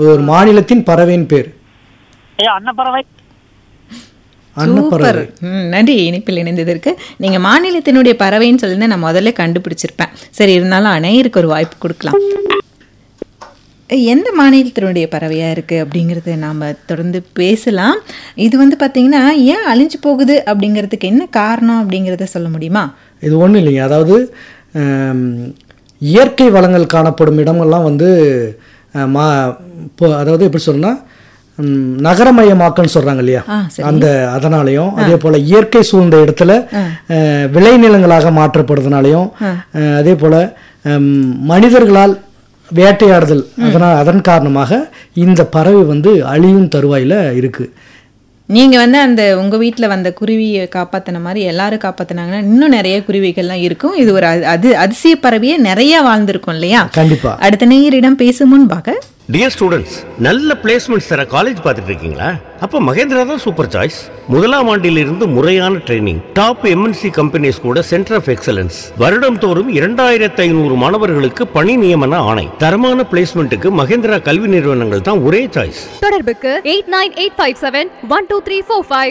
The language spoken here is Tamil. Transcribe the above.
ஒரு மாநிலத்தின் பறவையின் பேர் ஏ அன்னப்பறவை அன்னப்பறவை சூப்பர் ம், நன்றி இணைப்பில் இணைந்ததற்கு நீங்க மாநிலத்தினுடைய பறவைன்னு சொல்லியிருந்தா நான் முதல்ல கண்டுபிடிச்சிருப்பேன் சரி இருந்தாலும் அணையருக்கு ஒரு வாய்ப்பு கொடுக்கலாம் எந்த மாநிலத்தினுடைய பறவையா இருக்கு அப்படிங்கறத நாம தொடர்ந்து பேசலாம் இது வந்து பாத்தீங்கன்னா ஏன் அழிஞ்சு போகுது அப்படிங்கிறதுக்கு என்ன காரணம் அப்படிங்கறத சொல்ல முடியுமா இது ஒன்றும் இல்லைங்க அதாவது ஆம், இயற்கை வளங்கள் காணப்படும் இடமெல்லாம் வந்து அஹ், மா இப்போ அதாவது எப்படி சொல்லணும்னா ம், நகரமயமாக்கல்னு சொல்றாங்க இல்லையா ஆ, சரி. அந்த அதனாலையும் அதே போல இயற்கை சூழ்ந்த இடத்துல அஹ், விளைநிலங்களாக மாற்றப்படுறதுனாலையும் அஹ், அதே போல ஹம், மனிதர்களால் வேட்டையாடுதல் அதனால் அதன் காரணமாக இந்த பறவை வந்து அழியும் தருவாயில இருக்கு நீங்க வந்து அந்த உங்க வீட்ல வந்த குருவியை காப்பாத்தின மாதிரி எல்லாரும் காப்பாத்தினாங்கன்னா இன்னும் நிறைய குருவிகள்லாம் இருக்கும் இது ஒரு அ- அது அதிசய பறவையே நிறைய வாழ்ந்திருக்கும் இல்லையா கண்டிப்பா அடுத்த நேயரிடம் பேசும் முன்பாக டியர் ஸ்டூடெண்ட்ஸ் நல்ல பிளேஸ்மெண்ட்ஸ் தர காலேஜ் பார்த்துட்டு இருக்கீங்களா அப்ப மகேந்திரா தான் சூப்பர் சாய்ஸ் முதலாம் ஆண்டிலிருந்து முறையான ட்ரைனிங் டாப் எம்என்சி கம்பெனிஸ் கூட சென்டர் ஆஃப் எக்ஸலன்ஸ் வருடம் தோறும் இரண்டாயிரத்து ஐநூறு மாணவர்களுக்கு பணி நியமன ஆணை தரமான பிளேஸ்மெண்ட்டுக்கு மகேந்திரா கல்வி நிறுவனங்கள் தான் ஒரே சாய்ஸ் தொடர்புக்கு eight nine eight five seven one two three four five